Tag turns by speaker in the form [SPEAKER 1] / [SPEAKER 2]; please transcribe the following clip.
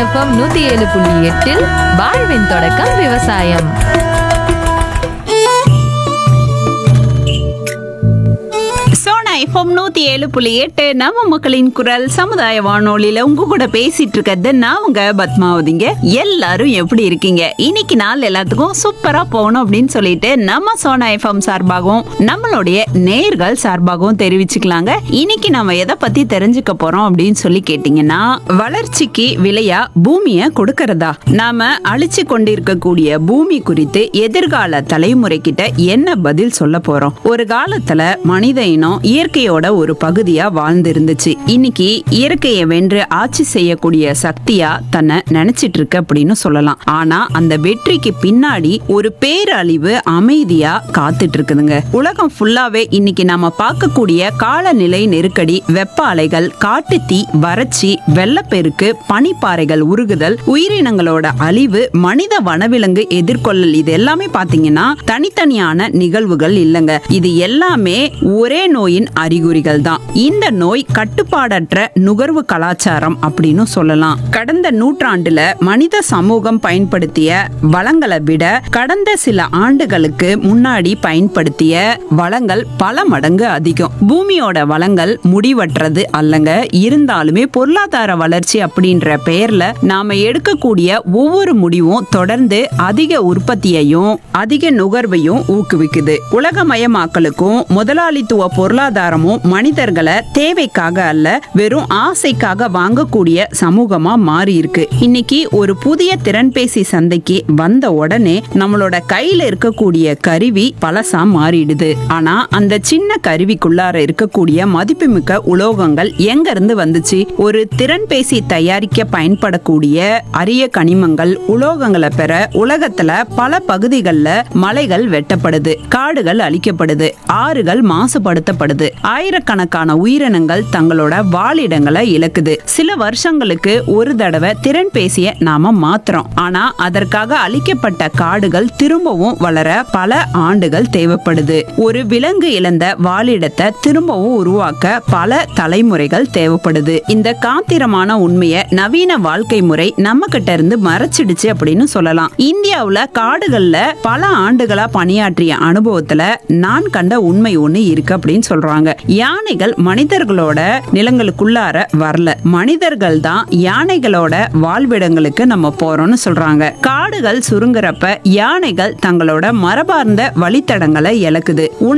[SPEAKER 1] FM நூத்தி ஏழு புள்ளி எட்டில் வாழ்வின் தொடக்கம் விவசாயம்
[SPEAKER 2] சோனா எஃப்எம் நூத்தி ஏழு புள்ளி எட்டு நம்ம மக்களின் குரல் சமுதாய வானொலியில உங்க கூட பேசிட்டு இருக்கிறது நான் உங்க பத்மாவதிங்க எல்லாரும் எப்படி இருக்கீங்க இன்னைக்கு நாள் எல்லாத்துக்கும் சூப்பரா போகணும் அப்படின்னு சொல்லிட்டு நம்ம சோனா எஃப்எம் சார்பாகவும் நம்மளுடைய நேர்கள் சார்பாகவும் தெரிவிச்சுக்கலாங்க இன்னைக்கு நம்ம எதை பத்தி தெரிஞ்சுக்க போறோம் அப்படின்னு சொல்லி கேட்டீங்கன்னா வளர்ச்சிக்கு விலையா பூமியை கொடுக்கறதா நாம அழிச்சு கொண்டிருக்கக்கூடிய பூமி குறித்து எதிர்கால தலைமுறை கிட்ட என்ன பதில் சொல்ல போறோம் ஒரு காலத்துல மனித இனம் இயற்கையோட ஒரு பகுதியா வாழ்ந்திருந்துச்சு இன்னைக்கு இயற்கையை வென்று ஆட்சி செய்யக்கூடிய சக்தியா தன்னை நினைச்சிட்டு இருக்கு அப்படின்னு சொல்லலாம் ஆனா அந்த வெற்றிக்கு பின்னாடி ஒரு பேரழிவு அமைதியா காத்துட்டு இருக்குதுங்க உலகம் ஃபுல்லாவே இன்னைக்கு நாம பார்க்கக்கூடிய காலநிலை நெருக்கடி வெப்ப அலைகள் காட்டுத்தீ வறட்சி வெள்ளப்பெருக்கு பனிப்பாறைகள் உருகுதல் உயிரினங்களோட அழிவு மனித வனவிலங்கு எதிர்கொள்ளல் இது எல்லாமே பாத்தீங்கன்னா தனித்தனியான நிகழ்வுகள் இல்லைங்க இது எல்லாமே ஒரே நோயின் அறிகுறிகள் தான் இந்த நோய் கட்டுப்பாடற்ற நுகர்வு கலாச்சாரம் அப்படின்னு சொல்லலாம் கடந்த நூற்றாண்டுல மனித சமூகம் பயன்படுத்திய வளங்களை விட கடந்த சில ஆண்டுகளுக்கு முன்னாடி பயன்படுத்திய வளங்கள் பல மடங்கு அதிகம் பூமியோட வளங்கள் முடிவற்றது அல்லங்க இருந்தாலுமே பொருளாதார வளர்ச்சி அப்படின்ற பெயர்ல நாம எடுக்கக்கூடிய ஒவ்வொரு முடிவும் தொடர்ந்து அதிக உற்பத்தியையும் அதிக நுகர்வையும் ஊக்குவிக்குது உலகமயமாக்கலுக்கும் முதலாளித்துவ பொருளாதாரமும் மனிதர்களை தேவைக்காக அல்ல வெறும் ஆசைக்காக வாங்கக்கூடிய சமூகமா மாறி இருக்கு இன்னைக்கு ஒரு புதிய திறன்பேசி சந்தைக்கு வந்த உடனே நம்மளோட கையில இருக்கக்கூடிய கருவி பழசா மாறிடுது ஆனா அந்த சின்ன கருவிக்குள்ளார இருக்கக்கூடிய மதிப்புமிக்க உலோகங்கள் எங்க இருந்து வந்துச்சு ஒரு திறன்பேசி தயாரிக்க பயன்படக்கூடிய அரிய கனிமங்கள் உலோகங்களை பெற உலகத்துல பல பகுதிகளில் மலைகள் வெட்டப்படுது காடுகள் அழிக்கப்படுது ஆறுகள் மாசுபடுத்தப்படுது ஆயிரக்கணக்கான உயிரினங்கள் தங்களோட வாழிடங்களை இழக்குது சில வருஷங்களுக்கு ஒரு தடவை திறன்பேசிய நாம மாத்துறோம் ஆனா அதற்காக அழிக்கப்பட்ட காடுகள் திரும்பவும் வளர பல ஆண்டுகள் தேவைப்படுது ஒரு விலங்கு இழந்த வாழிடத்தை திரும்பவும் உருவாக்க பல தலைமுறைகள் தேவைப்படுது இந்த காத்திரமான உண்மையை நவீன வாழ்க்கை முறை நம்ம கிட்ட இருந்து மறைச்சிடுச்சு அப்படின்னு சொல்லலாம் இந்தியாவுல காடுகள்ல பல ஆண்டுகளா பணியாற்றிய அனுபவத்துல நான் கண்ட உண்மை ஒண்ணு இருக்கு அப்படின்னு சொல்றாங்க யானைகள் மனிதர்களோட நிலங்களுக்குள்ளார வரல மனிதர்கள் தான் யானைகளோட வாழ்விடங்களுக்கு நம்ம போறோம்னு சொல்றாங்க காடுகள் சுருங்குறப்ப யானைகள் தங்களோட மரபார்ந்த வழித்தடங்களை இழக்குது உணவு